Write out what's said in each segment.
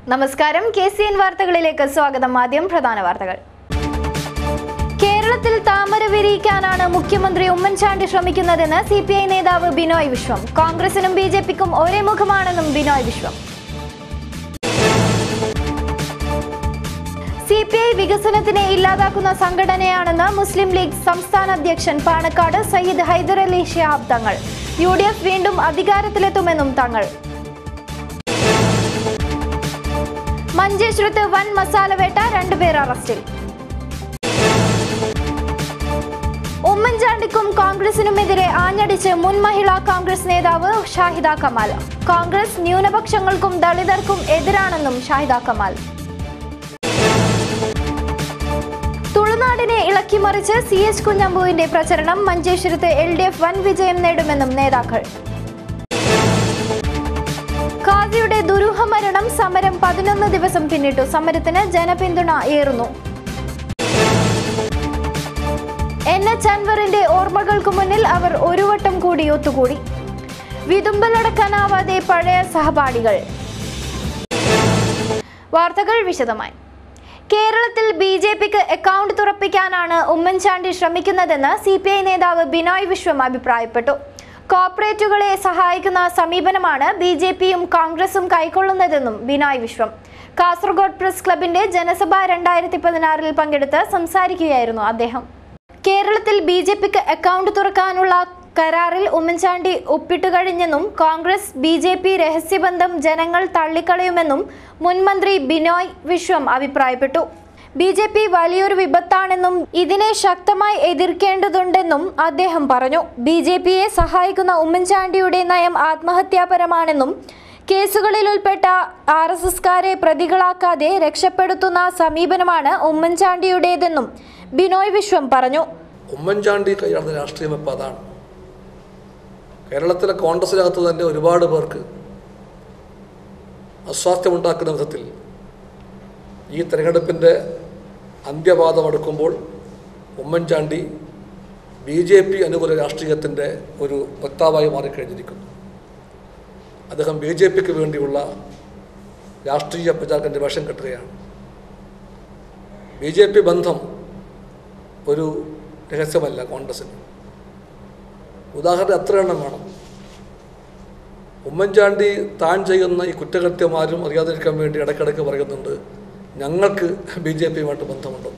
നമസ്കാരം K C N വാർത്തകളിലേക്ക് സ്വാഗതം ആദ്യം പ്രധാന വാർത്തകൾ കേരളത്തിൽ താമര വിരിയിക്കാനാണ് മുഖ്യമന്ത്രി ഉമ്മൻചാണ്ടി ശ്രമിക്കുന്നതെന്ന് സി പി ഐ നേതാവ് ബിനോയ് വിശ്വം കോൺഗ്രസിനും ബി ജെ പിക്കും ഒരേ മുഖമാണെന്നും Binoy Viswam C P I വികസനത്തിനെ ഇല്ലാതാക്കുന്ന സംഘടനയാണെന്ന് മുസ്ലിം ലീഗ് സംസ്ഥാന അധ്യക്ഷൻ പാണക്കാട് സയ്യിദ് ഹൈദർ അലി ഷിഹാബ് തങ്ങൾ യു ഡി എഫ് വീണ്ടും അധികാരത്തിലെത്തുമെന്നും തങ്ങൾ മഞ്ചേശ്വരത്ത് വൻ മസാലവേട്ട രണ്ടുപേർ അറസ്റ്റിൽ ഉമ്മൻചാണ്ടിക്കും കോൺഗ്രസിനുമെതിരെ ആഞ്ഞടിച്ച് മുൻ മഹിളാ കോൺഗ്രസ് നേതാവ് ഷാഹിദ കമാൽ കോൺഗ്രസ് ന്യൂനപക്ഷങ്ങൾക്കും ദളിതർക്കും എതിരാണെന്നും ഷാഹിദ കമാൽ തുളുനാടിനെ ഇളക്കിമറിച്ച് സി എച്ച് കുഞ്ഞമ്പുവിന്റെ പ്രചരണം മഞ്ചേശ്വരത്ത് എൽ ഡി എഫ് വൻ വിജയം നേടുമെന്നും നേതാക്കൾ ഖാദിയുടെ ദുരൂഹ മരണം സമരം പതിനൊന്ന് ദിവസം പിന്നിട്ടു സമരത്തിന് ജനപിന്തുണ ഏറുന്നു എൻ എച്ച് അൻവറിന്റെ ഓർമ്മകൾക്ക് മുന്നിൽ അവർ ഒരു വട്ടം കൂടി ഒത്തുകൂടി വിതുമ്പലടക്കാനാവാതെ പഴയ സഹപാഠികൾ വാർത്തകൾ വിശദമായി കേരളത്തിൽ ബി ജെ പിക്ക് അക്കൗണ്ട് തുറപ്പിക്കാനാണ് ഉമ്മൻചാണ്ടി ശ്രമിക്കുന്നതെന്ന് സി പി ഐ നേതാവ് ബിനോയ് വിശ്വം അഭിപ്രായപ്പെട്ടു കോർപ്പറേറ്റുകളെ സഹായിക്കുന്ന സമീപനമാണ് ബി ജെ പിയും കോൺഗ്രസും കൈക്കൊള്ളുന്നതെന്നും ബിനോയ് വിശ്വം കാസർഗോഡ് പ്രസ് ക്ലബിന്റെ ജനസഭ രണ്ടായിരത്തി പതിനാറിൽ പങ്കെടുത്ത് സംസാരിക്കുകയായിരുന്നു അദ്ദേഹം കേരളത്തിൽ ബി ജെ പിക്ക് അക്കൗണ്ട് തുറക്കാനുള്ള കരാറിൽ ഉമ്മൻചാണ്ടി ഒപ്പിട്ടു കഴിഞ്ഞെന്നും കോൺഗ്രസ് ബി ജെ പി രഹസ്യബന്ധം ജനങ്ങൾ തള്ളിക്കളയുമെന്നും മുൻമന്ത്രി ബിനോയ് വിശ്വം അഭിപ്രായപ്പെട്ടു ബി ജെ പി വലിയൊരു വിപത്താണെന്നും ഇതിനെ ശക്തമായി എതിർക്കേണ്ടതുണ്ടെന്നും അദ്ദേഹം പറഞ്ഞു ബി ജെ പിയെ സഹായിക്കുന്ന ഉമ്മൻചാണ്ടിയുടെ നയം ആത്മഹത്യാപരമാണെന്നും കേസുകളിൽ ഉൾപ്പെട്ട ആർ എസ് എസ്കാരെ പ്രതികളാക്കാതെ രക്ഷപ്പെടുത്തുന്ന സമീപനമാണ് ഉമ്മൻചാണ്ടിയുടേതെന്നും ബിനോയ് വിശ്വം പറഞ്ഞു ഉമ്മൻചാണ്ടി കൈയാളുന്ന രാഷ്ട്രീയം ഇപ്പോൾ അതാണ് കേരളത്തിലെ കോൺഗ്രസിനകത്ത് തന്നെ ഒരുപാട് പേർക്ക് അസ്വാസ്ഥ്യമുണ്ടാക്കുന്ന വിധത്തിൽ ഈ തെരഞ്ഞെടുപ്പിൻ്റെ അന്ത്യപാദം അടുക്കുമ്പോൾ ഉമ്മൻചാണ്ടി ബി ജെ പി അനുകൂല രാഷ്ട്രീയത്തിൻ്റെ ഒരു വക്താവായി മാറിക്കഴിഞ്ഞിരിക്കുന്നു അദ്ദേഹം ബി ജെ പിക്ക് വേണ്ടിയുള്ള രാഷ്ട്രീയ പ്രചാരകൻ്റെ വേഷം കെട്ടുകയാണ് ബി ജെ പി ബന്ധം ഒരു രഹസ്യമല്ല കോൺഗ്രസിന് ഉദാഹരണം എത്ര എണ്ണം വേണം ഉമ്മൻചാണ്ടി താൻ ചെയ്യുന്ന ഈ കുറ്റകൃത്യമാരും അറിയാതിരിക്കാൻ വേണ്ടി ഇടയ്ക്കിടയ്ക്ക് പറയുന്നുണ്ട് ഞങ്ങൾക്ക് ബി ജെ പിയുമായിട്ട് ബന്ധമുണ്ട്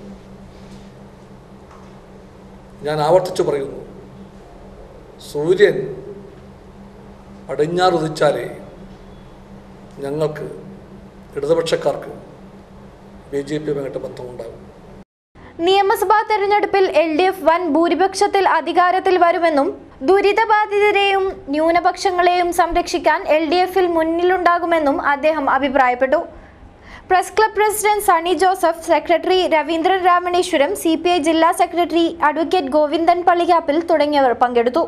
ഞാൻ ആവർത്തിച്ചു പറയുന്നു സൂര്യൻ പടിഞ്ഞാറുദിച്ചാലേ ഞങ്ങൾക്ക് ഇടതുപക്ഷക്കാർക്ക് ബി ജെ പിയുമായിട്ട് ബന്ധമുണ്ടാകും നിയമസഭാ തെരഞ്ഞെടുപ്പിൽ എൽ ഡി എഫ് വൻ ഭൂരിപക്ഷത്തിൽ അധികാരത്തിൽ വരുമെന്നും ദുരിതബാധിതരെയും ന്യൂനപക്ഷങ്ങളെയും സംരക്ഷിക്കാൻ എൽ ഡി എഫിൽ മുന്നിലുണ്ടാകുമെന്നും അദ്ദേഹം അഭിപ്രായപ്പെട്ടു press club president Sunny Joseph secretary Raveendran Ramaneswaram C P I ജില്ലാ സെക്രട്ടറി അഡ്വക്കേറ്റ് ഗോവിന്ദൻ പള്ളിക്കാപ്പിൽ തുടങ്ങിയവർ പങ്കെടുത്തു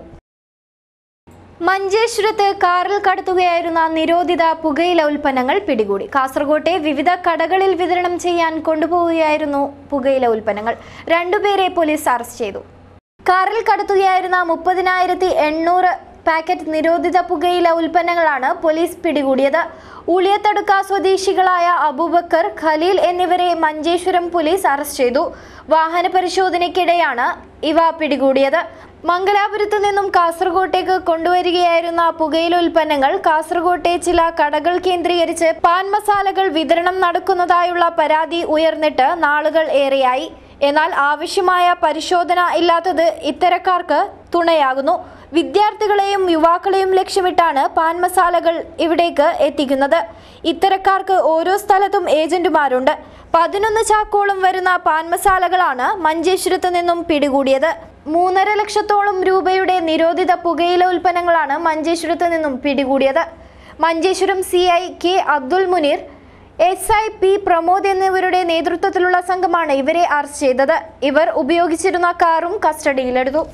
മഞ്ചേശ്വരത്ത് കാറിൽ കടത്തുകയായിരുന്ന നിരോധിത പുകയില ഉൽപ്പന്നങ്ങൾ പിടികൂടി കാസർകോട്ടെ വിവിധ കടകളിൽ വിതരണം ചെയ്യാൻ കൊണ്ടുപോവുകയായിരുന്നു പുകയില ഉൽപ്പന്നങ്ങൾ രണ്ടുപേരെ പോലീസ് അറസ്റ്റ് ചെയ്തു കാറിൽ കടത്തുകയായിരുന്ന മുപ്പതിനായിരത്തി എണ്ണൂറ് പാക്കറ്റ് നിരോധിത പുകയില ഉൽപ്പന്നങ്ങളാണ് പോലീസ് പിടികൂടിയത് ഉളിയത്തടുക്ക സ്വദേശികളായ അബൂബക്കർ ഖലീൽ എന്നിവരെ മഞ്ചേശ്വരം പോലീസ് അറസ്റ്റ് ചെയ്തു വാഹന പരിശോധനയ്ക്കിടെയാണ് ഇവ പിടികൂടിയത് മംഗലാപുരത്ത് നിന്നും കാസർഗോട്ടേക്ക് കൊണ്ടുവരികയായിരുന്ന പുകയില ഉൽപ്പന്നങ്ങൾ കാസർഗോട്ടെ ചില കടകൾ കേന്ദ്രീകരിച്ച് പാൻ മസാലകൾ വിതരണം നടക്കുന്നതായുള്ള പരാതി ഉയർന്നിട്ട് നാളുകൾ ഏറെയായി എന്നാൽ ആവശ്യമായ പരിശോധന ഇല്ലാത്തത് ഇത്തരക്കാർക്ക് തുണയാകുന്നു വിദ്യാർത്ഥികളെയും യുവാക്കളെയും ലക്ഷ്യമിട്ടാണ് പാൻ മസാലകൾ ഇവിടേക്ക് എത്തിക്കുന്നത് ഇത്തരക്കാർക്ക് ഓരോ സ്ഥലത്തും ഏജന്റുമാരുണ്ട് പതിനൊന്ന് ചാക്കോളം വരുന്ന പാൻ മസാലകളാണ് മഞ്ചേശ്വരത്ത് നിന്നും പിടികൂടിയത് മൂന്നര ലക്ഷത്തോളം രൂപയുടെ നിരോധിത പുകയില ഉൽപ്പന്നങ്ങളാണ് മഞ്ചേശ്വരത്ത് നിന്നും പിടികൂടിയത് Manjeshwaram C I K Abdul Muneer S I P Pramod എന്നിവരുടെ നേതൃത്വത്തിലുള്ള സംഘമാണ് ഇവരെ അറസ്റ്റ് ചെയ്തത് ഇവർ ഉപയോഗിച്ചിരുന്ന കാറും കസ്റ്റഡിയിലെടുത്തു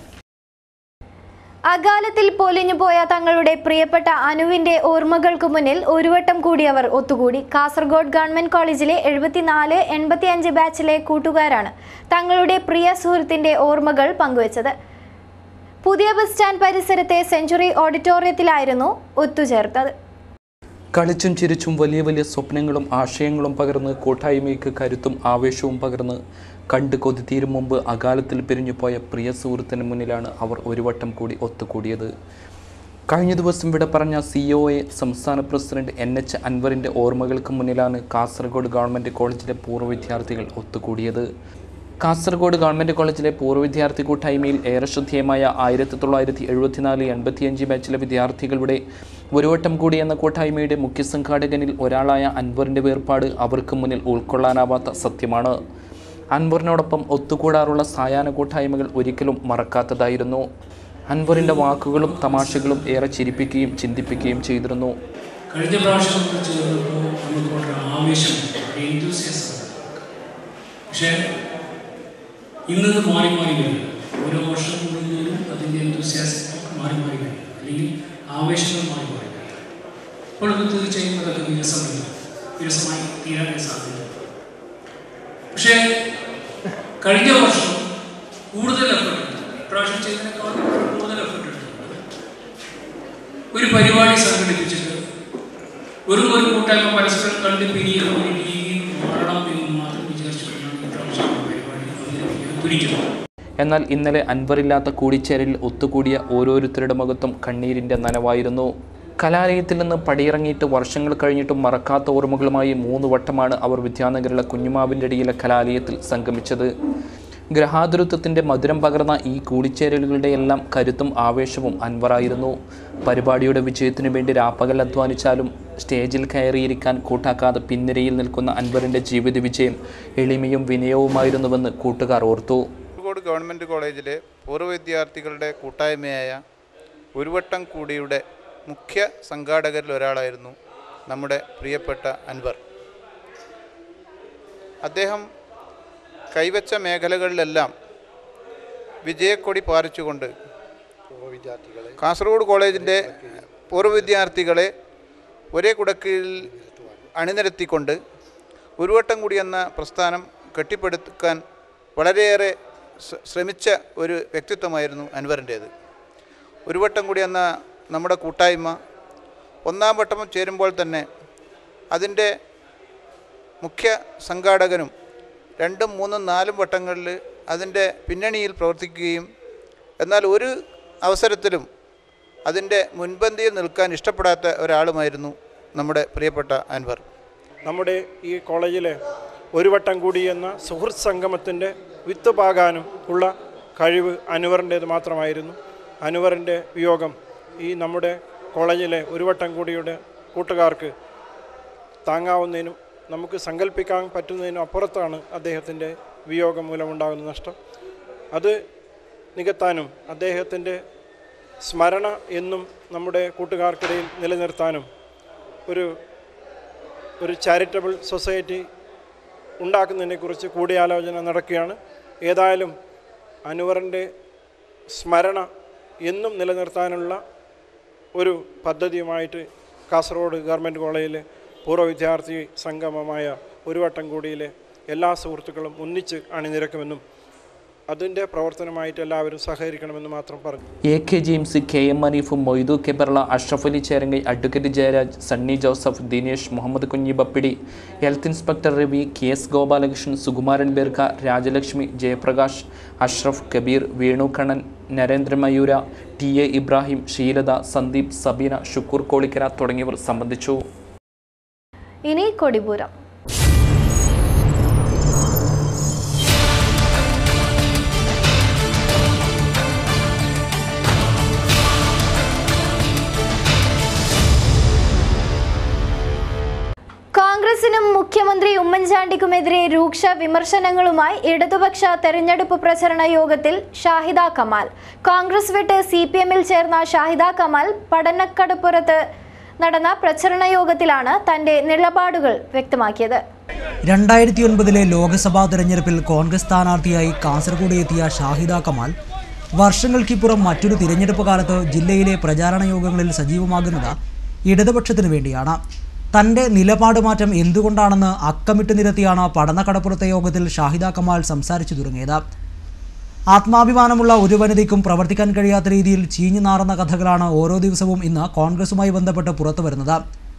അകാലത്തിൽ പൊലിഞ്ഞുപോയ തങ്ങളുടെ പ്രിയപ്പെട്ട അനുവിന്റെ ഓർമ്മകൾക്ക് മുന്നിൽ ഒരു വട്ടം കൂടി അവർ ഒത്തുകൂടി കാസർഗോഡ് ഗവൺമെന്റ് കോളേജിലെ എഴുപത്തിനാല് എൺപത്തിയഞ്ച് ബാച്ചിലെ കൂട്ടുകാരാണ് തങ്ങളുടെ പ്രിയ സുഹൃത്തിന്റെ ഓർമ്മകൾ പങ്കുവച്ചത് പുതിയ ബസ് സ്റ്റാൻഡ് പരിസരത്തെ സെഞ്ചുറി ഓഡിറ്റോറിയത്തിലായിരുന്നു ഒത്തുചേർത്തത് കളിച്ചും ചിരിച്ചും വലിയ വലിയ സ്വപ്നങ്ങളും ആശയങ്ങളും പകർന്ന് കൂട്ടായ്മയ്ക്ക് കരുത്തും ആവേശവും പകർന്ന് കണ്ട് കൊതി തീരും മുമ്പ് അകാലത്തിൽ പിരിഞ്ഞുപോയ പ്രിയ സുഹൃത്തിന് മുന്നിലാണ് അവർ ഒരു വട്ടം കൂടി ഒത്തുകൂടിയത് കഴിഞ്ഞ ദിവസം വിട പറഞ്ഞ സി ഒ എ സംസ്ഥാന പ്രസിഡന്റ് എൻ എച്ച് അൻവറിൻ്റെ ഓർമ്മകൾക്ക് മുന്നിലാണ് കാസർഗോഡ് ഗവൺമെൻറ് കോളേജിലെ പൂർവ്വ വിദ്യാർത്ഥികൾ ഒത്തുകൂടിയത് കാസർഗോഡ് ഗവൺമെൻറ് കോളേജിലെ പൂർവ്വ വിദ്യാർത്ഥി കൂട്ടായ്മയിൽ ഏറെ ശ്രദ്ധേയമായ ആയിരത്തി തൊള്ളായിരത്തി എഴുപത്തിനാല് എൺപത്തിയഞ്ച് ബാച്ചിലെ വിദ്യാർത്ഥികളുടെ ഒരു വട്ടം കൂടി എന്ന കൂട്ടായ്മയുടെ മുഖ്യ സംഘാടകനിൽ ഒരാളായ അൻവറിൻ്റെ വേർപാട് അവർക്ക് മുന്നിൽ ഉൾക്കൊള്ളാനാവാത്ത സത്യമാണ് അൻവറിനോടൊപ്പം ഒത്തുകൂടാറുള്ള സായാഹ്ന കൂട്ടായ്മകൾ ഒരിക്കലും മറക്കാത്തതായിരുന്നു അൻവറിൻ്റെ വാക്കുകളും തമാശകളും ഏറെ ചിരിപ്പിക്കുകയും ചിന്തിപ്പിക്കുകയും ചെയ്തിരുന്നു കഴിഞ്ഞ പ്രാവശ്യം നമ്മൾ ചേർന്നപ്പോൾ നമുക്ക് വളരെ ആവേശം എന്തൂസിയസം പക്ഷേ ഇന്നത് മാറി മാറി വരും ഓരോ വർഷം കൂടുന്നതിനും അതിൻ്റെ എന്തൂസിയാസം മാറി മാറി വരും അല്ലെങ്കിൽ ആവേശങ്ങൾ മാറി മാറി വരും അപ്പോൾ അത് തീർച്ചയായും അതൊക്കെ വിരസമില്ല വിരസമായി തീരാനേ സാധ്യത പക്ഷേ കഴിഞ്ഞ വർഷം കൂടുതൽ എഫർട്ട് എടുത്തു ഇപ്രാവശ്യം ചെയ്തതിനേക്കാൾ കൂടുതൽ എഫർട്ട് എടുത്തു ഒരു പരിപാടി സംഘടിപ്പിച്ചിട്ട് ഒരു ഒരു കൂട്ടായ്മ പരസ്പരം കണ്ട് പിരിയുന്ന ഒരു രീതിയിൽ മാറണം എന്ന് മാത്രം വിചാരിച്ചിട്ടാണ് ഇപ്രാവശ്യം ആ പരിപാടി അവതരിപ്പിക്കാൻ പിടിക്കുന്നത് എന്നാൽ ഇന്നലെ അൻവറില്ലാത്ത കൂടിച്ചേരലിൽ ഒത്തുകൂടിയ ഓരോരുത്തരുടെ മുഖത്തും കണ്ണീരിൻ്റെ നനവായിരുന്നു കലാലയത്തിൽ നിന്ന് പടിയിറങ്ങിയിട്ട് വർഷങ്ങൾ കഴിഞ്ഞിട്ടും മറക്കാത്ത ഓർമ്മകളുമായി മൂന്ന് വട്ടമാണ് അവർ വിദ്യാനഗറിലെ കുഞ്ഞുമാവിൻ്റെ അടിയിലെ കലാലയത്തിൽ സംഗമിച്ചത് ഗ്രഹാതുരത്വത്തിൻ്റെ മധുരം പകർന്ന ഈ കൂടിച്ചേരലുകളുടെ എല്ലാം കരുത്തും ആവേശവും അൻവറായിരുന്നു പരിപാടിയുടെ വിജയത്തിനു വേണ്ടി രാപ്പകൽ അധ്വാനിച്ചാലും സ്റ്റേജിൽ കയറിയിരിക്കാൻ കൂട്ടാക്കാതെ പിൻനിരയിൽ നിൽക്കുന്ന അൻവറിൻ്റെ ജീവിത വിജയം എളിമയും വിനയവുമായിരുന്നുവെന്ന് കൂട്ടുകാർ ഓർത്തു കാസർഗോഡ് ഗവൺമെൻറ് കോളേജിലെ പൂർവ്വ വിദ്യാർത്ഥികളുടെ കൂട്ടായ്മയായ ഒരുവട്ടം കൂടിയുടെ മുഖ്യ സംഘാടകരിൽ ഒരാളായിരുന്നു നമ്മുടെ പ്രിയപ്പെട്ട അൻവർ അദ്ദേഹം കൈവച്ച മേഖലകളിലെല്ലാം വിജയക്കൊടി പാറിച്ചുകൊണ്ട് കാസർഗോഡ് കോളേജിൻ്റെ പൂർവ്വ വിദ്യാർത്ഥികളെ ഒരേ കുടക്കീഴിൽ അണിനിരത്തിക്കൊണ്ട് ഒരുവട്ടം കൂടി എന്ന പ്രസ്ഥാനം കെട്ടിപ്പടുക്കാൻ വളരെയേറെ ശ്ര- ശ്രമിച്ച ഒരു വ്യക്തിത്വമായിരുന്നു അൻവറിൻ്റേത് ഒരു വട്ടം കൂടി എന്ന നമ്മുടെ കൂട്ടായ്മ ഒന്നാം വട്ടം ചേരുമ്പോൾ തന്നെ അതിൻ്റെ മുഖ്യ സംഘാടകനും രണ്ടും മൂന്നും നാലും വട്ടങ്ങളിൽ അതിൻ്റെ പിന്നണിയിൽ പ്രവർത്തിക്കുകയും എന്നാൽ ഒരു അവസരത്തിലും അതിൻ്റെ മുൻപന്തിയിൽ നിൽക്കാൻ ഇഷ്ടപ്പെടാത്ത ഒരാളുമായിരുന്നു നമ്മുടെ പ്രിയപ്പെട്ട അൻവർ നമ്മുടെ ഈ കോളേജിലെ ഒരു വട്ടം കൂടി എന്ന സുഹൃത്ത് സംഗമത്തിൻ്റെ വിത്ത് പാകാനും ഉള്ള കഴിവ് അനുവറിൻ്റേത് മാത്രമായിരുന്നു അനുവറിൻ്റെ വിയോഗം ഈ നമ്മുടെ കോളേജിലെ ഒരു വട്ടം കൂടിയുടെ കൂട്ടുകാർക്ക് താങ്ങാവുന്നതിനും നമുക്ക് സങ്കല്പിക്കാൻ പറ്റുന്നതിനും അപ്പുറത്താണ് അദ്ദേഹത്തിൻ്റെ വിയോഗം മൂലമുണ്ടാകുന്ന നഷ്ടം അത് നികത്താനും അദ്ദേഹത്തിൻ്റെ സ്മരണ എന്നും നമ്മുടെ കൂട്ടുകാർക്കിടയിൽ നിലനിർത്താനും ഒരു ഒരു ചാരിറ്റബിൾ സൊസൈറ്റി ഉണ്ടാക്കുന്നതിനെക്കുറിച്ച് കൂടിയാലോചന നടക്കുകയാണ് ഏതായാലും അനുവറിൻ്റെ സ്മരണ എന്നും നിലനിർത്താനുള്ള ഒരു പദ്ധതിയുമായിട്ട് കാസർഗോഡ് ഗവൺമെൻറ് കോളേജിലെ പൂർവ്വ വിദ്യാർത്ഥി സംഗമമായ ഒരു വട്ടം കൂടിയിലെ എല്ലാ സുഹൃത്തുക്കളും ഒന്നിച്ച് അണിനിരക്കുമെന്നും അതിൻ്റെ പ്രവർത്തനമായിട്ട് എല്ലാവരും സഹകരിക്കണമെന്ന് മാത്രം പറഞ്ഞു A K James K M മനീഫും Moidu Kebarla Ashraf Ali Cherangai advocate Jayaraj Sunny Joseph Dinesh Muhammad Kunhi Bappidi health inspector Ravi K S Gopalakrishnan Sukumaran Berka Rajalakshmi Jayaprakash Ashraf Kabeer Venu Kannan Narendra Mayura T A Ibrahim Sheelatha Sandeep Sabeena Shukkoor Kolikkara തുടങ്ങിയവർ സംബന്ധിച്ചു ഇനി കൊടിപൂരം കോൺഗ്രസിനും മുഖ്യമന്ത്രി ഉമ്മൻചാണ്ടിക്കുമെതിരെ രൂക്ഷ വിമർശനങ്ങളുമായി ഇടതുപക്ഷ തെരഞ്ഞെടുപ്പ് പ്രചരണ യോഗത്തിൽ ഷാഹിദ കമാൽ കോൺഗ്രസ് വിട്ട് സി പി എമ്മിൽ ചേർന്ന ഷാഹിദ കമാൽ പഠനക്കടപ്പുറത്ത് നടന്ന പ്രചരണ യോഗത്തിലാണ് തന്റെ നിലപാടുകൾ വ്യക്തമാക്കിയത് രണ്ടായിരത്തി ഒൻപതിലെ ലോക്സഭാ തെരഞ്ഞെടുപ്പിൽ കോൺഗ്രസ് സ്ഥാനാർത്ഥിയായി കാസർഗോഡ് എത്തിയ ഷാഹിദ കമാൽ വർഷങ്ങൾക്കിപ്പുറം മറ്റൊരു തിരഞ്ഞെടുപ്പ് കാലത്ത് ജില്ലയിലെ പ്രചാരണ യോഗങ്ങളിൽ സജീവമാകുന്നത് ഇടതുപക്ഷത്തിനു വേണ്ടിയാണ് തൻ്റെ നിലപാട് മാറ്റം എന്തുകൊണ്ടാണെന്ന് അക്കമിട്ട് നിരത്തിയാണ് പഠനക്കടപ്പുറത്തെ യോഗത്തിൽ ഷാഹിദ കമാൽ സംസാരിച്ചു തുടങ്ങിയത് ആത്മാഭിമാനമുള്ള ഒരു വനിതയ്ക്കും പ്രവർത്തിക്കാൻ കഴിയാത്ത രീതിയിൽ ചീഞ്ഞു നാറുന്ന കഥകളാണ് ഓരോ ദിവസവും ഇന്ന് കോൺഗ്രസുമായി ബന്ധപ്പെട്ട് പുറത്തു വരുന്നത്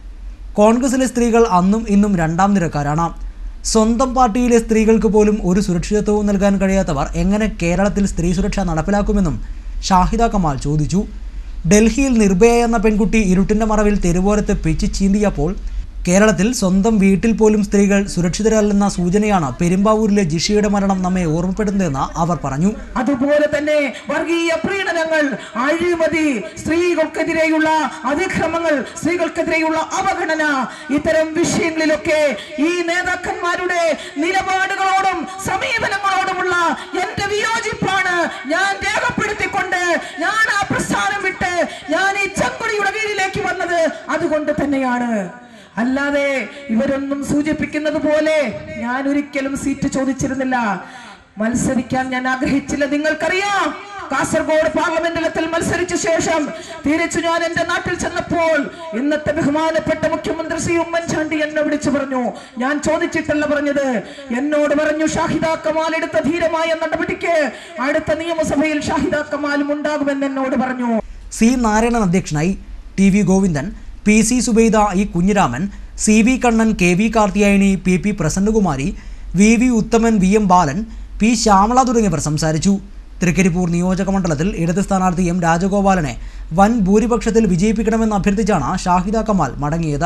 കോൺഗ്രസിലെ സ്ത്രീകൾ അന്നും ഇന്നും രണ്ടാം നിരക്കാരാണ് സ്വന്തം പാർട്ടിയിലെ സ്ത്രീകൾക്ക് പോലും ഒരു സുരക്ഷിതത്വവും നൽകാൻ കഴിയാത്തവർ എങ്ങനെ കേരളത്തിൽ സ്ത്രീ സുരക്ഷ നടപ്പിലാക്കുമെന്നും ഷാഹിദ കമാൽ ചോദിച്ചു ഡൽഹിയിൽ നിർഭയ എന്ന പെൺകുട്ടി ഇരുട്ടിന്റെ മറവിൽ തെരുവോരത്ത് പിച്ച് ചീന്തിയപ്പോൾ കേരളത്തിൽ സ്വന്തം വീട്ടിൽ പോലും സ്ത്രീകൾ സുരക്ഷിതരല്ലെന്ന സൂചനയാണ് പെരുമ്പാവൂരിലെ ജിഷയുടെ മരണം നമ്മെ ഓർമ്മപ്പെടുന്നതെന്ന് അവർ പറഞ്ഞു അതുപോലെ തന്നെ വർഗീയ പ്രീണനങ്ങൾ അഴിമതി സ്ത്രീകൾക്കെതിരെയുള്ള അതിക്രമങ്ങൾ സ്ത്രീകൾക്കെതിരെയുള്ള അവഗണന ഇത്തരം വിഷയങ്ങളിലൊക്കെ ഈ നേതാക്കന്മാരുടെ നിലപാടുകളോടും സമീപനങ്ങളോടുമുള്ള എന്റെ വിയോജിപ്പാണ് ഞാൻ രേഖപ്പെടുത്തിക്കൊണ്ട് ഞാൻ ആ പ്രസ്ഥാനം വിട്ട് ഞാൻ ഈ ചങ്കുടിയുടെ കീഴിലേക്ക് വന്നത് അതുകൊണ്ട് തന്നെയാണ് അല്ലാതെ ഇവരൊന്നും സൂചിപ്പിക്കുന്നത് പോലെ ഞാൻ ഒരിക്കലും സീറ്റ് ചോദിച്ചിരുന്നില്ല മത്സരിക്കാൻ ഞാൻ ആഗ്രഹിച്ചില്ല നിങ്ങൾക്കറിയാം കാസർഗോഡ് പാർലമെന്റ് തലത്തിൽ മത്സരിച്ച ശേഷം തിരിച്ചു ഞാൻ എന്റെ നാട്ടിൽ ചെന്നപ്പോൾ ഇന്നത്തെ ബഹുമാനപ്പെട്ട മുഖ്യമന്ത്രി ശ്രീ ഉമ്മൻചാണ്ടി എന്നെ വിളിച്ചു പറഞ്ഞു ഞാൻ ചോദിച്ചിട്ടല്ല പറഞ്ഞത് എന്നോട് പറഞ്ഞു ഷാഹിദ കമാൽ എടുത്ത ധീരമായ നടപടിക്ക് അടുത്ത നിയമസഭയിൽ ഷാഹിദ കമാലും ഉണ്ടാകുമെന്ന് എന്നോട് പറഞ്ഞു സി നാരായണൻ അധ്യക്ഷനായി T V Govindan P C Subaida E Kunhiraman C V Kannan K V Karthiyayani P P Prasannakumari V V Uthaman V M Balan P Shyamala തുടങ്ങിയവർ സംസാരിച്ചു തൃക്കരിപ്പൂർ നിയോജക മണ്ഡലത്തിൽ ഇടത് സ്ഥാനാർത്ഥി എം രാജഗോപാലനെ വൻ ഭൂരിപക്ഷത്തിൽ വിജയിപ്പിക്കണമെന്ന് അഭ്യർത്ഥിച്ചാണ് ഷാഹിദ കമാൽ മടങ്ങിയത്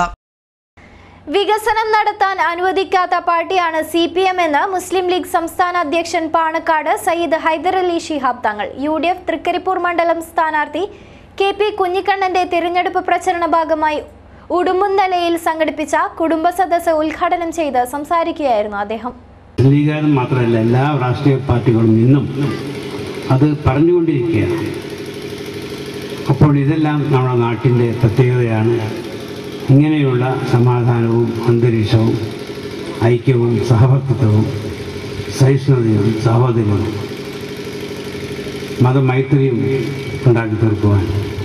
വികസനം നടത്താൻ അനുവദിക്കാത്ത പാർട്ടിയാണ് സി പി എം എന്ന് മുസ്ലിം ലീഗ് സംസ്ഥാന അധ്യക്ഷൻ പാണക്കാട് സയ്യിദ് ഹൈദരലി ശിഹാബ് തങ്ങൾ യു ഡി എഫ് തൃക്കരിപ്പൂർ മണ്ഡലം സ്ഥാനാർത്ഥി കെ പി കുഞ്ഞിക്കണ്ണന്റെ തിരഞ്ഞെടുപ്പ് പ്രചരണ ഭാഗമായി ഉടുമ്പുന്നലയിൽ സംഘടിപ്പിച്ച കുടുംബ സദസ്സ് ഉദ്ഘാടനം ചെയ്ത് സംസാരിക്കുകയായിരുന്നു അദ്ദേഹം അംഗീകാരം മാത്രമല്ല എല്ലാ രാഷ്ട്രീയ പാർട്ടികളും ഇന്നും അത് പറഞ്ഞുകൊണ്ടിരിക്കുകയാണ് അപ്പോൾ ഇതെല്ലാം നമ്മുടെ നാട്ടിൻ്റെ പ്രത്യേകതയാണ് ഇങ്ങനെയുള്ള സമാധാനവും അന്തരീക്ഷവും ഐക്യവും സഹവർത്തിത്വവും സഹിഷ്ണുതയും സഹോദര്യവും മതമൈത്രിയും ഉണ്ടാക്കി തീർക്കുവാൻ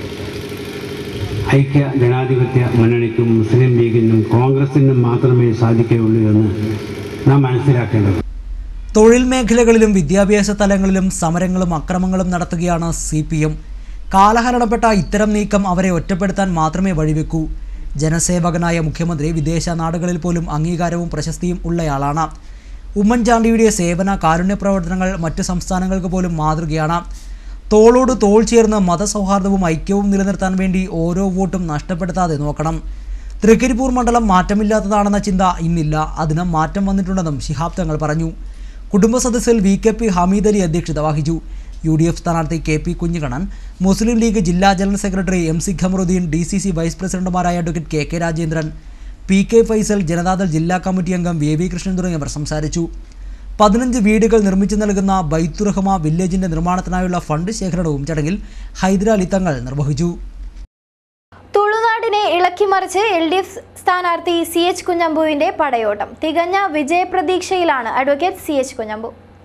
ഐക്യ ജനാധിപത്യ മുന്നണിക്കും മുസ്ലിം ലീഗിനും കോൺഗ്രസിനും മാത്രമേ സാധിക്കുകയുള്ളൂ എന്ന് നാം മനസ്സിലാക്കേണ്ടത് തൊഴിൽ മേഖലകളിലും വിദ്യാഭ്യാസ തലങ്ങളിലും സമരങ്ങളും അക്രമങ്ങളും നടത്തുകയാണ് സി പി എം കാലഹരണപ്പെട്ട ഇത്തരം നീക്കം അവരെ ഒറ്റപ്പെടുത്താൻ മാത്രമേ വഴിവെക്കൂ ജനസേവകനായ മുഖ്യമന്ത്രി വിദേശ നാടുകളിൽ പോലും അംഗീകാരവും പ്രശസ്തിയും ഉള്ളയാളാണ് ഉമ്മൻചാണ്ടിയുടെ സേവന കാരുണ്യ പ്രവർത്തനങ്ങൾ മറ്റ് സംസ്ഥാനങ്ങൾക്ക് പോലും മാതൃകയാണ് തോളോട് തോൾ ചേർന്ന് മതസൗഹാർദ്ദവും ഐക്യവും നിലനിർത്താൻ വേണ്ടി ഓരോ വോട്ടും നഷ്ടപ്പെടുത്താതെ നോക്കണം തൃക്കരിപ്പൂർ മണ്ഡലം മാറ്റമില്ലാത്തതാണെന്ന ചിന്ത ഇന്നില്ല അതിന് മാറ്റം വന്നിട്ടുണ്ടെന്നും ശിഹാബ് തങ്ങൾ പറഞ്ഞു കുടുംബ സദസ്സിൽ V K P Hameed Ali അധ്യക്ഷത വഹിച്ചു യു ഡി എഫ് സ്ഥാനാർത്ഥി കെ പി കുഞ്ഞിക്കണ്ണൻ മുസ്ലിം ലീഗ് ജില്ലാ general secretary M C Khamaruddin D C C vice പ്രസിഡന്റുമാരായ advocate K K Rajendran P K Faisal Janata Dal ജില്ലാ കമ്മിറ്റി അംഗം വി വി കൃഷ്ണൻ തുടങ്ങിയവർ സംസാരിച്ചു പതിനഞ്ച് വീടുകൾ നിർമ്മിച്ചു നൽകുന്ന ബൈത്തുറഹ്മ വില്ലേജിന്റെ നിർമ്മാണത്തിനായുള്ള ഫണ്ട് ശേഖരണവും ചടങ്ങിൽ ഹൈദരാലി തങ്ങൾ നിർവഹിച്ചു തുളുനാടിനെ ഇളക്കിമറിച്ച് എൽ ഡി എഫ് സ്ഥാനാർത്ഥി സി എച്ച് കുഞ്ഞമ്പുവിന്റെ പടയോട്ടം തികഞ്ഞ വിജയപ്രതീക്ഷയിലാണ് advocate C H Kunhambu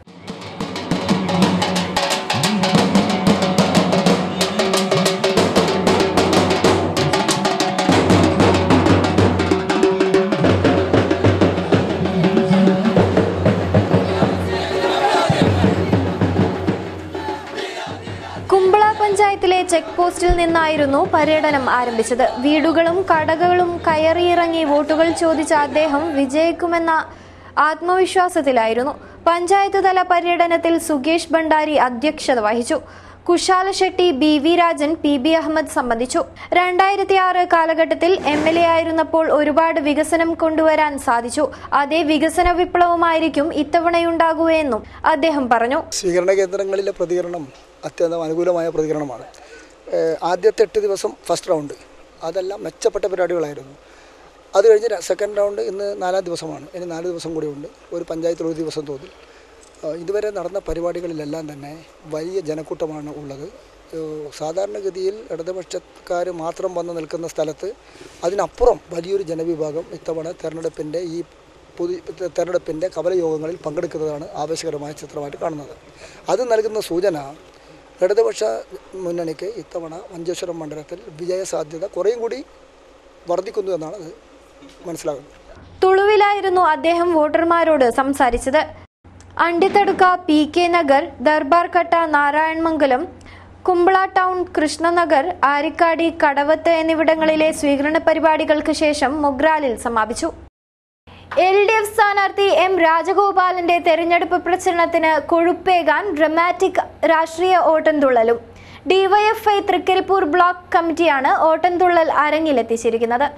Kumbala പഞ്ചായത്തിലെ ചെക്ക് പോസ്റ്റിൽ നിന്നായിരുന്നു പര്യടനം ആരംഭിച്ചത് വീടുകളും കടകളും കയറിയിറങ്ങി വോട്ടുകൾ ചോദിച്ച അദ്ദേഹം വിജയിക്കുമെന്ന ആത്മവിശ്വാസത്തിലായിരുന്നു പഞ്ചായത്ത് തല പര്യടനത്തിൽ സുകേഷ് ഭണ്ഡാരി അധ്യക്ഷത വഹിച്ചു Kushala Shetty B V Rajan P B Ahmed സംബന്ധിച്ചു രണ്ടായിരത്തി ആറ് കാലഘട്ടത്തിൽ എം എൽ എ ആയിരുന്നപ്പോൾ ഒരുപാട് വികസനം കൊണ്ടുവരാൻ സാധിച്ചു അതേ വികസന വിപ്ലവമായിരിക്കും ഇത്തവണയുണ്ടാകുകയെന്നും അദ്ദേഹം പറഞ്ഞു സ്വീകരണ കേന്ദ്രങ്ങളിലെ പ്രതികരണം അത്യന്തം അനുകൂലമായ പ്രതികരണമാണ് ഏഹ് ആദ്യത്തെ എട്ട് ദിവസം ഫസ്റ്റ് റൗണ്ട് അതെല്ലാം മെച്ചപ്പെട്ട പരിപാടികളായിരുന്നു അത് കഴിഞ്ഞ് ര- സെക്കൻഡ് റൗണ്ട് ഇന്ന് നാലാം ദിവസമാണ് ഇനി നാല് ദിവസം കൂടി ഉണ്ട് ഒരു പഞ്ചായത്തിൽ ഒരു ദിവസം തോതിൽ ഏഹ് ഇതുവരെ നടന്ന പരിപാടികളിലെല്ലാം തന്നെ വലിയ ജനക്കൂട്ടമാണ് ഉള്ളത് ഏഹ് സാധാരണഗതിയിൽ ഇടതുപക്ഷക്കാർ മാത്രം വന്ന് നിൽക്കുന്ന സ്ഥലത്ത് അതിനപ്പുറം വലിയൊരു ജനവിഭാഗം ഇത്തവണ തെരഞ്ഞെടുപ്പിൻ്റെ ഈ പുതിയ തെരഞ്ഞെടുപ്പിൻ്റെ കവലയോഗങ്ങളിൽ പങ്കെടുക്കുന്നതാണ് ആവേശകരമായ ചിത്രമായിട്ട് കാണുന്നത് അത് നൽകുന്ന സൂചന ഇടതുപക്ഷ മുന്നണിക്ക് ഇത്തവണ മഞ്ചേശ്വരം മണ്ഡലത്തിൽ വിജയസാധ്യത കുറേയും കൂടി വർദ്ധിക്കുന്നു എന്നാണ് അത് മനസ്സിലാകുന്നത് തുളുവിലായിരുന്നു അദ്ദേഹം വോട്ടർമാരോട് സംസാരിച്ചത് Andithadukka P K Nagar Darbarkatta Narayanmangalam Kumbala town Krishnanagar Arikkady Kadavath എന്നിവിടങ്ങളിലെ സ്വീകരണ പരിപാടികൾക്ക് ശേഷം മൊഗ്രാലിൽ സമാപിച്ചു എൽ ഡി എഫ് സ്ഥാനാർത്ഥി എം രാജഗോപാലിന്റെ തെരഞ്ഞെടുപ്പ് പ്രചരണത്തിന് കൊഴുപ്പേകാൻ ഡ്രമാറ്റിക് രാഷ്ട്രീയ ഓട്ടംതുള്ളലും ഡിവൈഎഫ്ഐ തൃക്കരിപ്പൂർ ബ്ലോക്ക് കമ്മിറ്റിയാണ് ഓട്ടംതുള്ളൽ അരങ്ങിലെത്തിച്ചിരിക്കുന്നത്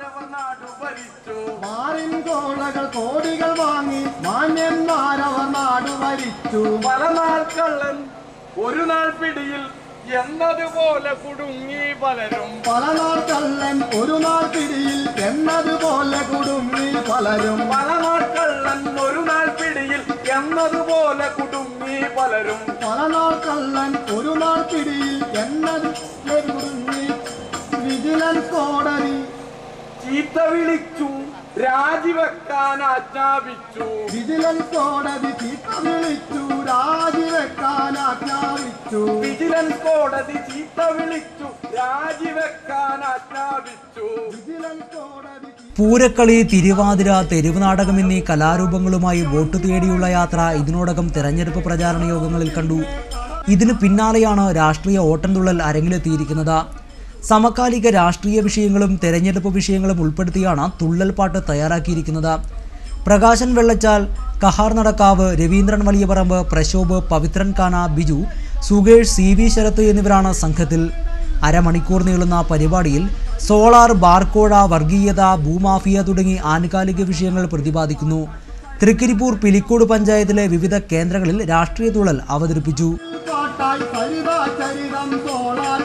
കോളകൾ കോടികൾ വാങ്ങി മാന്യന്മാരവർ നാട് ഭരിച്ചു പല നാൾ കള്ളൻ ഒരു നാൾ പിടിയിൽ എന്നതുപോലെ കുടുങ്ങി പലരും പല നാൾ കള്ളൻ ഒരു നാൾ പിടിയിൽ എന്നതുപോലെ കുടുങ്ങി പലരും പല നാൾ കള്ളൻ ഒരു നാൾ പിടിയിൽ എന്നതുപോലെ കുടുങ്ങി പലരും പല നാൾ കള്ളൻ ഒരു നാൾ പിടിയിൽ എന്നത് കുടുങ്ങി വിജിലൻസ് കോടതി ചീത്ത വിളിച്ചു രാജിവെക്കാൻ ആജ്ഞാപിച്ചു വിജിലൻസ് കോടതി ചീത്ത വിളിച്ചു രാജിവെക്കാൻ ആജ്ഞാപിച്ചു വിജിലൻസ് കോടതി ചീത്ത വിളിച്ചു രാജിവെക്കാൻ ആജ്ഞാപിച്ചു വിജിലൻസ് കോടതി പൂരക്കളി തിരുവാതിര തെരുവ് നാടകം എന്നീ കലാരൂപങ്ങളുമായി വോട്ട് തേടിയുള്ള യാത്ര ഇതിനോടകം തെരഞ്ഞെടുപ്പ് പ്രചാരണ യോഗങ്ങളിൽ കണ്ടു ഇതിന് പിന്നാലെയാണ് രാഷ്ട്രീയ ഓട്ടംതുള്ളൽ അരങ്ങിലെത്തിയിരിക്കുന്നത് സമകാലിക രാഷ്ട്രീയ വിഷയങ്ങളും തെരഞ്ഞെടുപ്പ് വിഷയങ്ങളും ഉൾപ്പെടുത്തിയാണ് തുള്ളൽ പാട്ട് തയ്യാറാക്കിയിരിക്കുന്നത് പ്രകാശൻ വെള്ളച്ചാൽ കഹാർ നടക്കാവ് രവീന്ദ്രൻ വലിയപറമ്പ് പ്രശോഭ് പവിത്രൻ കാന ബിജു സുകേഷ് സി വി ശരത്ത് എന്നിവരാണ് സംഘത്തിൽ അരമണിക്കൂർ നീളുന്ന പരിപാടിയിൽ സോളാർ ബാർക്കോഴ വർഗീയത ഭൂമാഫിയ തുടങ്ങി ആനുകാലിക വിഷയങ്ങൾ പ്രതിപാദിക്കുന്നു തൃക്കരിപ്പൂർ പിലിക്കോട് പഞ്ചായത്തിലെ വിവിധ കേന്ദ്രങ്ങളിൽ രാഷ്ട്രീയ തുള്ളൽ അവതരിപ്പിച്ചു പാട്ടായി സരിതാ ചരിതം സോളാർ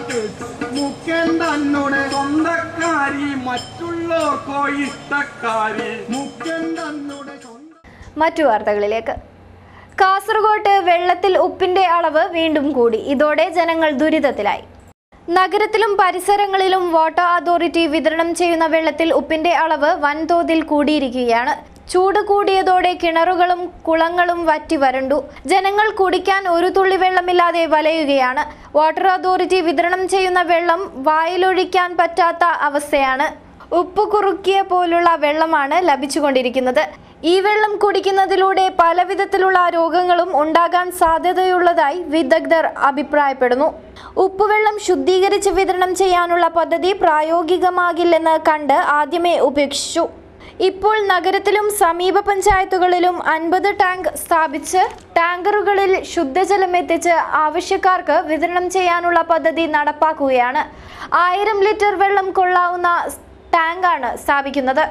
മുഖ്യൻ തന്നുടെ സ്വന്തക്കാരി മറ്റുള്ളവർക്കോ ഇഷ്ടക്കാരി മുഖ്യൻ തന്നുടെ മറ്റു വാർത്തകളിലേക്ക് കാസർഗോട്ട് വെള്ളത്തിൽ ഉപ്പിന്റെ അളവ് വീണ്ടും കൂടി ഇതോടെ ജനങ്ങൾ ദുരിതത്തിലായി നഗരത്തിലും പരിസരങ്ങളിലും വാട്ടർ അതോറിറ്റി വിതരണം ചെയ്യുന്ന വെള്ളത്തിൽ ഉപ്പിന്റെ അളവ് വൻതോതിൽ കൂടിയിരിക്കുകയാണ് ചൂട് കൂടിയതോടെ കിണറുകളും കുളങ്ങളും വറ്റി വരണ്ടു ജനങ്ങൾ കുടിക്കാൻ ഒരു തുള്ളി വെള്ളമില്ലാതെ വലയുകയാണ് വാട്ടർ അതോറിറ്റി വിതരണം ചെയ്യുന്ന വെള്ളം വായിലൊഴിക്കാൻ പറ്റാത്ത അവസ്ഥയാണ് ഉപ്പ് കുറുക്കിയ പോലുള്ള വെള്ളമാണ് ലഭിച്ചുകൊണ്ടിരിക്കുന്നത് ഈ വെള്ളം കുടിക്കുന്നതിലൂടെ പലവിധത്തിലുള്ള രോഗങ്ങളും ഉണ്ടാകാൻ സാധ്യതയുള്ളതായി വിദഗ്ധർ അഭിപ്രായപ്പെടുന്നു ഉപ്പുവെള്ളം ശുദ്ധീകരിച്ച് വിതരണം ചെയ്യാനുള്ള പദ്ധതി പ്രായോഗികമാകില്ലെന്ന് കണ്ട് ആദ്യമേ ഉപേക്ഷിച്ചു ഇപ്പോൾ നഗരത്തിലും സമീപ പഞ്ചായത്തുകളിലും അൻപത് ടാങ്ക് സ്ഥാപിച്ച് ടാങ്കറുകളിൽ ശുദ്ധജലം എത്തിച്ച് ആവശ്യക്കാർക്ക് വിതരണം ചെയ്യാനുള്ള പദ്ധതി നടപ്പാക്കുകയാണ് ആയിരം ലിറ്റർ വെള്ളം കൊള്ളാവുന്ന ടാങ്കാണ് സ്ഥാപിക്കുന്നത്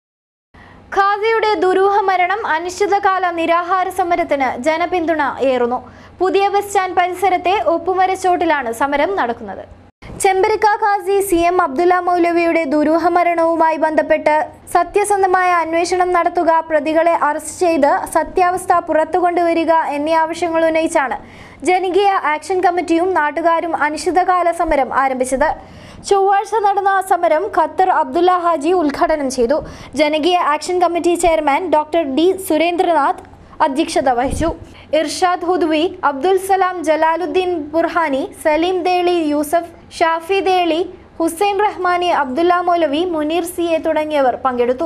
ഖാസിയുടെ ദുരൂഹ മരണം അനിശ്ചിതകാല നിരാഹാര സമരത്തിന് ജനപിന്തുണ ഏറുന്നു പുതിയ ബസ് സ്റ്റാൻഡ് പരിസരത്തെ ഒപ്പുമരച്ചോട്ടിലാണ് സമരം നടക്കുന്നത് ചെമ്പരിക്ക ഖാസി സി എം അബ്ദുല്ല മൗലവിയുടെ ദുരൂഹ മരണവുമായി ബന്ധപ്പെട്ട് സത്യസന്ധമായ അന്വേഷണം നടത്തുക പ്രതികളെ അറസ്റ്റ് ചെയ്ത് സത്യാവസ്ഥ പുറത്തു കൊണ്ടുവരിക എന്നീ ആവശ്യങ്ങൾ ഉന്നയിച്ചാണ് ജനകീയ ആക്ഷൻ കമ്മിറ്റിയും നാട്ടുകാരും അനിശ്ചിതകാല സമരം ആരംഭിച്ചത് ചൊവ്വാഴ്ച നടന്ന സമരം ഖത്തർ അബ്ദുല്ല ഹാജി ഉദ്ഘാടനം ചെയ്തു ജനകീയ action committee chairman doctor D Surendranath അധ്യക്ഷത വഹിച്ചു ഇർഷാദ് ഹുദ്വി അബ്ദുൽ സലാം ജലാലുദ്ദീൻ ബുർഹാനി സലീം ദേളി യൂസഫ് ഷാഫി ദേളി ഹുസൈൻ റഹ്മാനി അബ്ദുല്ല മൗലവി മുനീർ സി എ തുടങ്ങിയവർ പങ്കെടുത്തു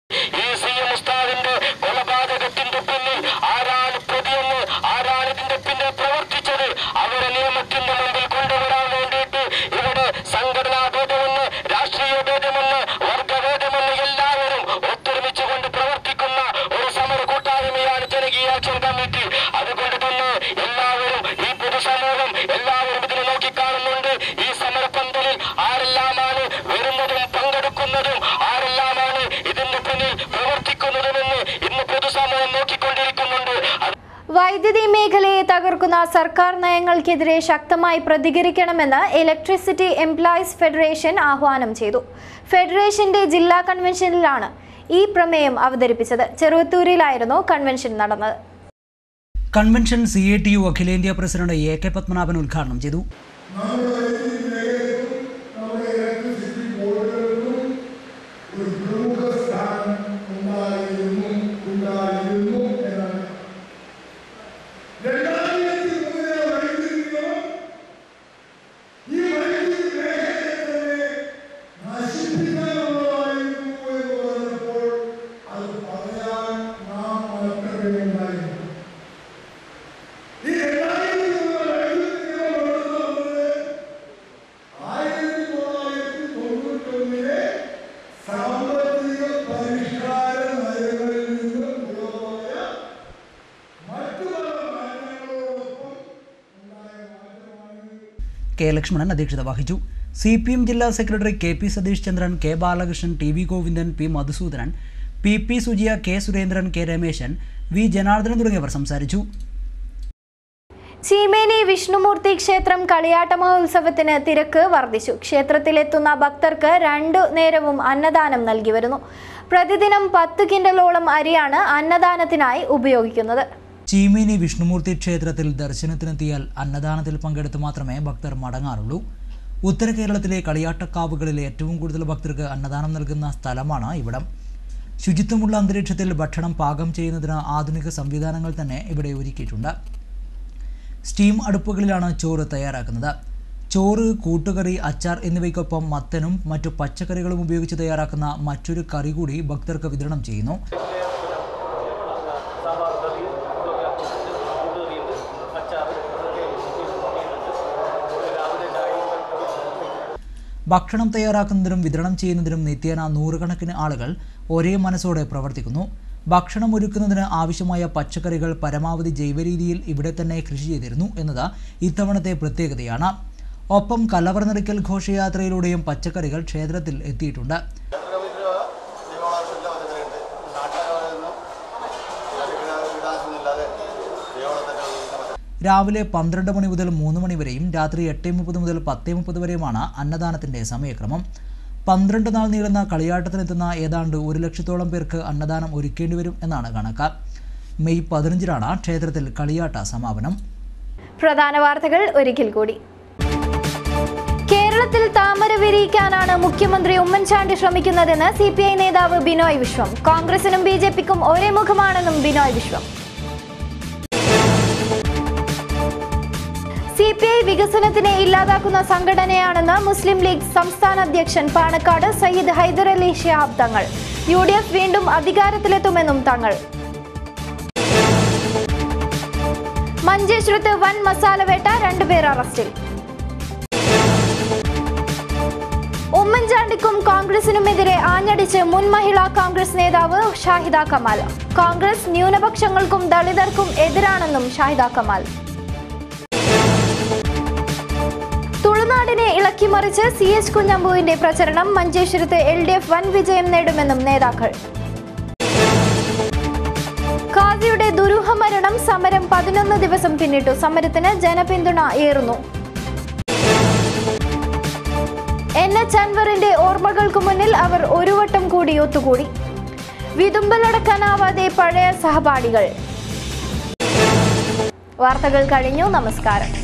കൊലപാതകത്തിന്റെ പിന്നിൽ ആരാണ് പ്രതിയെന്ന് ആരാണ് ഇതിന്റെ പിന്നിൽ പ്രവർത്തിച്ചത് അവരെ നിയമത്തിന്റെ മുമ്പിൽ കൊണ്ടുവരാൻ വേണ്ടിയിട്ട് ഇവിടെ സംഘടനാ ഭേദമെന്ന് രാഷ്ട്രീയ ഭേദമെന്ന് വർഗഭേദമെന്ന് എല്ലാവരും ഒത്തൊരുമിച്ച് കൊണ്ട് പ്രവർത്തിക്കുന്ന ഒരു സമര കൂട്ടായ്മയാണ് ജനകീയ ആക്ഷൻ കമ്മിറ്റി അതുകൊണ്ട് തന്നെ എല്ലാവരും ഈ പൊതുസമൂഹം എല്ലാവരും ഇതിനെ നോക്കിക്കാണുന്നുണ്ട് ഈ സമരപന്തലിൽ ആരെല്ലാമാണ് വരുന്നതും പങ്കെടുക്കുന്നതും ആരെല്ലാമാണ് ഇതിന്റെ പിന്നിൽ പ്രവർത്തിക്കുന്നതുമെന്ന് ഇന്ന് പൊതുസമൂഹം നോക്കിക്കൊണ്ടിരിക്കുന്നുണ്ട് അത് വൈദ്യുതി മേഖലയെ തകർക്കുന്ന സർക്കാർ നയങ്ങൾക്കെതിരെ ശക്തമായി പ്രതികരിക്കണമെന്ന് ഇലക്ട്രിസിറ്റി എംപ്ലോയീസ് ഫെഡറേഷൻ ആഹ്വാനം ചെയ്തു ഫെഡറേഷന്റെ ജില്ലാ കൺവെൻഷനിലാണ് ഈ പ്രമേയം അവതരിപ്പിച്ചത് ചെറുവത്തൂരിലായിരുന്നു കൺവെൻഷൻ നടന്നത് convention C A T U അഖിലേന്ത്യാ പ്രസിഡന്റ് എ കെ പത്മനാഭൻ ഉദ്ഘാടനം ചെയ്തു ഈ കെ ലക്ഷ്മണൻ അധ്യക്ഷത വഹിച്ചു സി പി എം ജില്ലാ secretary K P Satheesh Chandran K Balakrishnan T V Govindan P Madhusoodanan P P Sujiya K Surendran K Rameshan V Janardhanan തുടങ്ങിയവർ സംസാരിച്ചു ചീമേനി വിഷ്ണുമൂർത്തി ക്ഷേത്രം കളിയാട്ട മഹോത്സവത്തിന് തിരക്ക് വർദ്ധിച്ചു ക്ഷേത്രത്തിലെത്തുന്ന ഭക്തർക്ക് രണ്ടു നേരവും അന്നദാനം നൽകി വരുന്നു പ്രതിദിനം പത്ത് കിൻഡലോളം അരിയാണ് അന്നദാനത്തിനായി ഉപയോഗിക്കുന്നത് ചീമേനി വിഷ്ണുമൂർത്തി ക്ഷേത്രത്തിൽ ദർശനത്തിനെത്തിയാൽ അന്നദാനത്തിൽ പങ്കെടുത്ത് മാത്രമേ ഭക്തർ മടങ്ങാറുള്ളൂ ഉത്തര കേരളത്തിലെ കളിയാട്ടക്കാവുകളിലെ ഏറ്റവും കൂടുതൽ ഭക്തർക്ക് അന്നദാനം നൽകുന്ന സ്ഥലമാണ് ഇവിടം ശുചിത്വമുള്ള അന്തരീക്ഷത്തിൽ ഭക്ഷണം പാകം ചെയ്യുന്നതിന് ആധുനിക സംവിധാനങ്ങൾ തന്നെ ഇവിടെ ഒരുക്കിയിട്ടുണ്ട് സ്റ്റീം അടുപ്പുകളിലാണ് ചോറ് തയ്യാറാക്കുന്നത് ചോറ് കൂട്ടുകറി അച്ചാർ എന്നിവയ്ക്കൊപ്പം മത്തനും മറ്റു പച്ചക്കറികളും ഉപയോഗിച്ച് തയ്യാറാക്കുന്ന മറ്റൊരു കറി കൂടി ഭക്തർക്ക് വിതരണം ചെയ്യുന്നു ഭക്ഷണം തയ്യാറാക്കുന്നതിനും വിതരണം ചെയ്യുന്നതിനും നിത്യേന നൂറുകണക്കിന് ആളുകൾ ഒരേ മനസ്സോടെ പ്രവർത്തിക്കുന്നു ഭക്ഷണം ഒരുക്കുന്നതിന് ആവശ്യമായ പച്ചക്കറികൾ പരമാവധി ജൈവരീതിയിൽ ഇവിടെ തന്നെ കൃഷി ചെയ്തിരുന്നു എന്നത് ഇത്തവണത്തെ പ്രത്യേകതയാണ് ഒപ്പം കലവർ നിറയ്ക്കൽ ഘോഷയാത്രയിലൂടെയും പച്ചക്കറികൾ ക്ഷേത്രത്തിൽ എത്തിയിട്ടുണ്ട് രാവിലെ പന്ത്രണ്ട് മണി മുതൽ മൂന്ന് മണി വരെയും രാത്രി എട്ട് മുപ്പത് മുതൽ പത്ത് മുപ്പത് വരെയുമാണ് അന്നദാനത്തിൻ്റെ സമയക്രമം പന്ത്രണ്ട് നാൾ നീളുന്ന കളിയാട്ടത്തിനെത്തുന്ന ഏതാണ്ട് ഒരു ലക്ഷത്തോളം പേർക്ക് അന്നദാനം ഒരുക്കേണ്ടി വരും എന്നാണ് കണക്ക് മെയ് പതിനഞ്ചിനാണ് ക്ഷേത്രത്തിൽ കളിയാട്ട സമാപനം പ്രധാന വാർത്തകൾ ഒരിക്കൽ കൂടി കേരളത്തിൽ താമര വിരിയിക്കാനാണ് മുഖ്യമന്ത്രി ഉമ്മൻചാണ്ടി ശ്രമിക്കുന്നതെന്ന് സി പി ഐ നേതാവ് ബിനോയ് വിശ്വം കോൺഗ്രസിനും ബി ജെ പിക്കും ഒരേ മുഖമാണെന്നും Binoy Viswam C P I വികസനത്തിനെ ഇല്ലാതാക്കുന്ന സംഘടനയാണെന്ന് മുസ്ലിം ലീഗ് സംസ്ഥാന അധ്യക്ഷൻ പാണക്കാട് സയ്യിദ് ഹൈദർ അലി ഷിഹാബ് തങ്ങൾ യു ഡി എഫ് വീണ്ടും അധികാരത്തിലെത്തുമെന്നും തങ്ങൾ മഞ്ചേശ്വരത്ത് വൻ മസാലവേട്ട രണ്ടുപേർ അറസ്റ്റിൽ ഉമ്മൻചാണ്ടിക്കും കോൺഗ്രസിനുമെതിരെ ആഞ്ഞടിച്ച് മുൻ മഹിളാ കോൺഗ്രസ് നേതാവ് ഷാഹിദ കമാൽ കോൺഗ്രസ് ന്യൂനപക്ഷങ്ങൾക്കും ദളിതർക്കും എതിരാണെന്നും ഷാഹിദ കമാൽ തുളുനാടിനെ ഇളക്കിമറിച്ച് സി എച്ച് കുഞ്ഞമ്പുവിന്റെ പ്രചരണം മഞ്ചേശ്വരത്ത് എൽ ഡി എഫ് വൻ വിജയം നേടുമെന്നും നേതാക്കൾ ഖാദിയുടെ ദുരൂഹ മരണം സമരം പതിനൊന്ന് ദിവസം പിന്നിട്ടു സമരത്തിന് ജനപിന്തുണ ഏറുന്നു എൻ എച്ച് അൻവറിന്റെ ഓർമ്മകൾക്ക് മുന്നിൽ അവർ ഒരു വട്ടം കൂടി ഒത്തുകൂടി വിതുമ്പലടക്കാനാവാതെ പഴയ സഹപാഠികൾ വാർത്തകൾ കഴിഞ്ഞു നമസ്കാരം